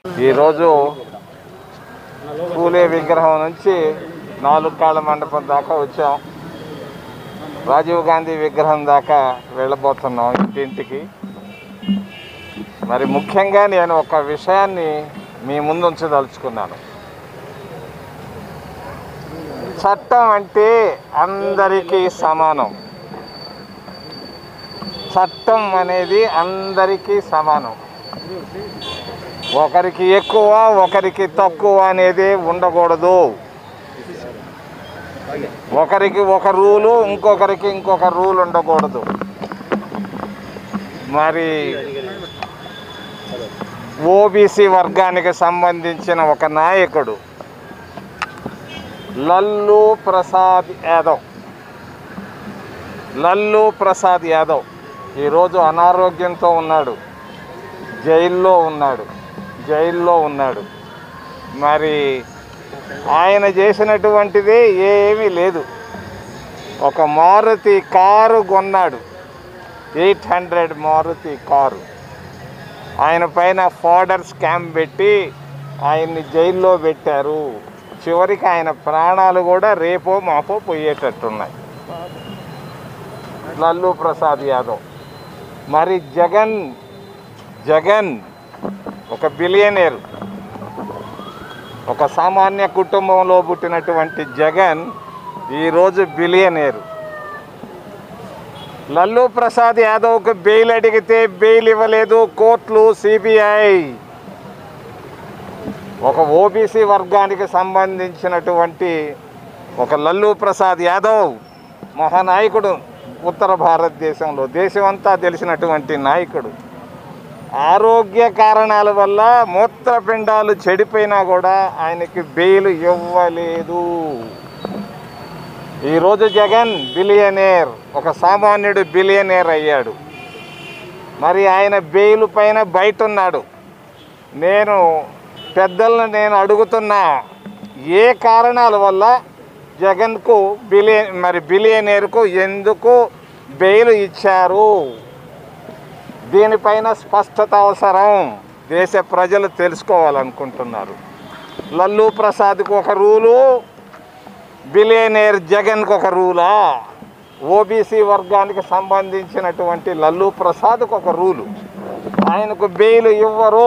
ఈరోజు పూలే విగ్రహం నుంచి నాలుగు కాళ్ళ మండపం దాకా వచ్చాం రాజీవ్ గాంధీ విగ్రహం దాకా వెళ్ళబోతున్నాం ఇంటింటికి మరి ముఖ్యంగా నేను ఒక విషయాన్ని మీ ముందు ఉంచదలుచుకున్నాను చట్టం అంటే అందరికీ సమానం చట్టం అనేది అందరికీ సమానం ఒకరికి ఎక్కువ ఒకరికి తక్కువ అనేది ఉండకూడదు ఒకరికి ఒక రూలు ఇంకొకరికి ఇంకొక రూల్ ఉండకూడదు మరి ఓబీసీ వర్గానికి సంబంధించిన ఒక నాయకుడు లల్లు ప్రసాద్ యాదవ్ లల్లు ప్రసాద్ యాదవ్ ఈరోజు అనారోగ్యంతో ఉన్నాడు జైల్లో ఉన్నాడు జైల్లో ఉన్నాడు మరి ఆయన చేసినటువంటిది ఏమీ లేదు ఒక మారుతి కారు కొన్నాడు ఎయిట్ హండ్రెడ్ మారుతి కారు ఆయన పైన ఫాడర్ స్కామ్ పెట్టి ఆయన్ని జైల్లో పెట్టారు చివరికి ఆయన ప్రాణాలు కూడా రేపో మాపో పోయేటట్టున్నాయి లల్లు ప్రసాద్ యాదవ్ మరి జగన్ జగన్ ఒక బిలియనేర్ ఒక సామాన్య కుటుంబంలో పుట్టినటువంటి జగన్ ఈరోజు బిలియనేరు లల్లు ప్రసాద్ యాదవ్కు బెయిల్ అడిగితే బెయిల్ ఇవ్వలేదు కోర్టులు సిబిఐ ఒక ఓబీసీ వర్గానికి సంబంధించినటువంటి ఒక లల్లు ప్రసాద్ యాదవ్ మహానాయకుడు ఉత్తర భారతదేశంలో దేశమంతా తెలిసినటువంటి నాయకుడు ఆరోగ్య కారణాల వల్ల మూత్రపిండాలు చెడిపోయినా కూడా ఆయనకి బెయిల్ ఇవ్వలేదు ఈరోజు జగన్ బిలియనేర్ ఒక సామాన్యుడు బిలియనేర్ అయ్యాడు మరి ఆయన బెయిల్ పైన బయట ఉన్నాడు నేను పెద్దలను నేను అడుగుతున్నా ఏ కారణాల వల్ల జగన్కు బిలియ మరి బిలియనేర్కు ఎందుకు బెయిల్ ఇచ్చారు దీనిపైన స్పష్టత అవసరం దేశ ప్రజలు తెలుసుకోవాలనుకుంటున్నారు లల్లు ప్రసాద్కు ఒక రూలు బిలియనేర్ జగన్కు ఒక రూలా ఓబీసీ వర్గానికి సంబంధించినటువంటి లల్లు ప్రసాద్కు ఒక రూలు ఆయనకు బెయిల్ ఇవ్వరు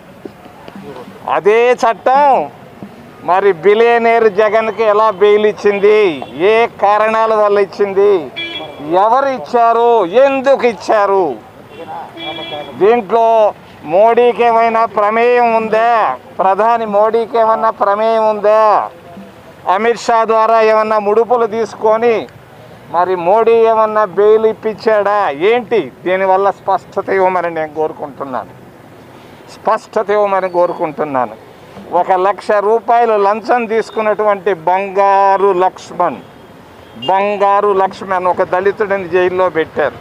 అదే చట్టం మరి బిలియనేర్ జగన్కి ఎలా బెయిల్ ఇచ్చింది ఏ కారణాల వల్ల ఇచ్చింది ఎవరు ఇచ్చారు ఎందుకు ఇచ్చారు దీంట్లో మోడీకి ఏమైనా ప్రమేయం ఉందా ప్రధాని మోడీకి ఏమన్నా ప్రమేయం ఉందా అమిత్ షా ద్వారా ఏమన్నా ముడుపులు తీసుకొని మరి మోడీ ఏమన్నా బెయిల్ ఇప్పించాడా ఏంటి దీనివల్ల స్పష్టత ఇవ్వమని నేను కోరుకుంటున్నాను స్పష్టత ఇవ్వమని కోరుకుంటున్నాను ఒక లక్ష రూపాయలు లంచం తీసుకున్నటువంటి బంగారు లక్ష్మణ్ బంగారు లక్ష్మణ్ ఒక దళితుడిని జైల్లో పెట్టారు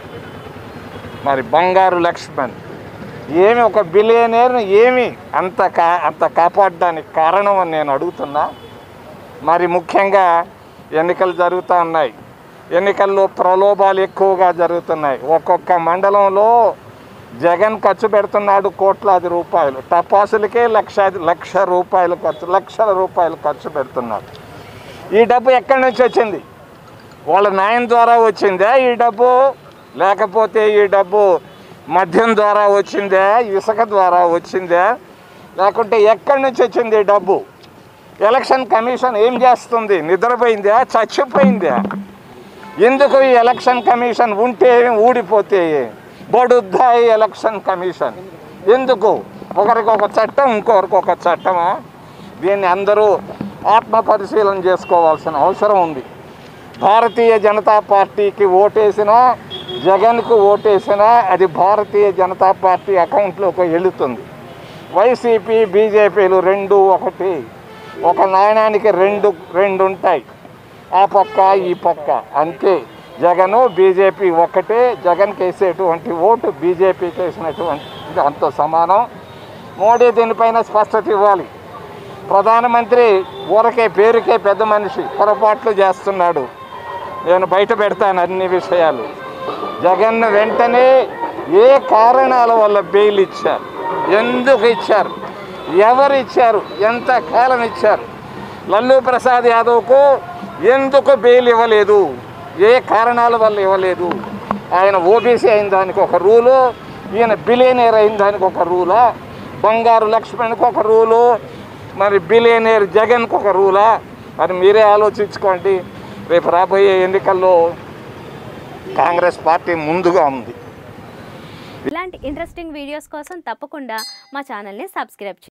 మరి బంగారు లక్ష్మణ్ ఏమి ఒక బిలియనేర్ను ఏమి అంత కా అంత కాపాడడానికి కారణం అని నేను అడుగుతున్నా మరి ముఖ్యంగా ఎన్నికలు జరుగుతూ ఉన్నాయి ఎన్నికల్లో ప్రలోభాలు ఎక్కువగా జరుగుతున్నాయి ఒక్కొక్క మండలంలో జగన్ ఖర్చు పెడుతున్నాడు కోట్లాది రూపాయలు టపాసులకే లక్ష లక్ష రూపాయలు ఖర్చు లక్షల రూపాయలు ఖర్చు పెడుతున్నాడు ఈ డబ్బు ఎక్కడి నుంచి వచ్చింది వాళ్ళ న్యాయం ద్వారా వచ్చిందా ఈ డబ్బు లేకపోతే ఈ డబ్బు మద్యం ద్వారా వచ్చిందా ఇసుక ద్వారా వచ్చిందా లేకుంటే ఎక్కడి నుంచి వచ్చింది ఈ డబ్బు ఎలక్షన్ కమిషన్ ఏం చేస్తుంది నిద్రపోయిందా చచ్చిపోయిందా ఎందుకు ఈ ఎలక్షన్ కమిషన్ ఉంటే ఊడిపోతే బడుద్దాయి ఎలక్షన్ కమిషన్ ఎందుకు ఒకరికి ఒక చట్టం ఇంకొకరికి ఒక చట్టమా దీన్ని అందరూ ఆత్మ పరిశీలన చేసుకోవాల్సిన అవసరం ఉంది భారతీయ జనతా పార్టీకి ఓటేసినా జగన్కు ఓటేసినా అది భారతీయ జనతా పార్టీ అకౌంట్లోకి వెళుతుంది వైసీపీ బీజేపీలు రెండు ఒకటి ఒక నాణ్యానికి రెండు రెండు ఉంటాయి ఆ పక్క ఈ పక్క అంతే జగను బీజేపీ ఒక్కటే జగన్కి వేసేటువంటి ఓటు బీజేపీకి వేసినటువంటి అంత సమానం మోడీ దీనిపైన స్పష్టత ఇవ్వాలి ప్రధానమంత్రి ఊరకే పేరుకే పెద్ద మనిషి పొరపాట్లు చేస్తున్నాడు నేను బయట పెడతాను అన్ని విషయాలు జగన్ వెంటనే ఏ కారణాల వల్ల బెయిల్ ఇచ్చారు ఎందుకు ఇచ్చారు ఎవరు ఇచ్చారు ఎంత కాలం ఇచ్చారు లల్లు ప్రసాద్ యాదవ్కు ఎందుకు బెయిల్ ఇవ్వలేదు ఏ కారణాల వల్ల ఇవ్వలేదు ఆయన ఓబీసీ అయిన దానికి ఒక రూలు ఈయన బిలియనేర్ అయిన దానికి ఒక రూలా బంగారు లక్ష్మణ్కి ఒక రూలు మరి బిలియనేర్ జగన్కి ఒక రూలా మరి మీరే ఆలోచించుకోండి రేపు రాబోయే ఎన్నికల్లో కాంగ్రెస్ పార్టీ ముందుగా ఉంది ఇలాంటి ఇంట్రెస్టింగ్ వీడియోస్ కోసం తప్పకుండా మా ఛానల్ని సబ్స్క్రైబ్ చేయండి